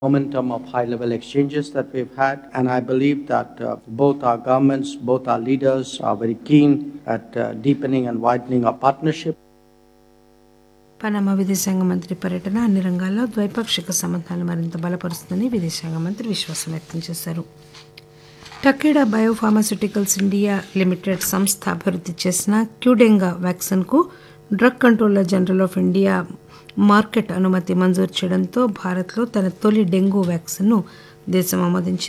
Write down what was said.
momentum of high-level exchanges that we've had, and I believe that uh, both our governments, both our leaders are very keen at uh, deepening and widening our partnership. Panama విదేశాంగ మంత్రి పర్యటన అన్ని రంగాల్లో ద్వైపాక్షిక సంబంధాలు మరింత బలపరుస్తుందని విదేశాంగ మంత్రి విశ్వాసం వ్యక్తం చేశారు టకేడా బయోఫార్మాస్యూటికల్స్ ఇండియా లిమిటెడ్ సంస్థ అభివృద్ధి చేసిన క్యూడెంగా వ్యాక్సిన్కు drug controller general of India market అనుమతి మంజూరు చేయడంతో భారత్లో తన తొలి డెంగూ వ్యాక్సిన్ను దేశం ఆమోదించింది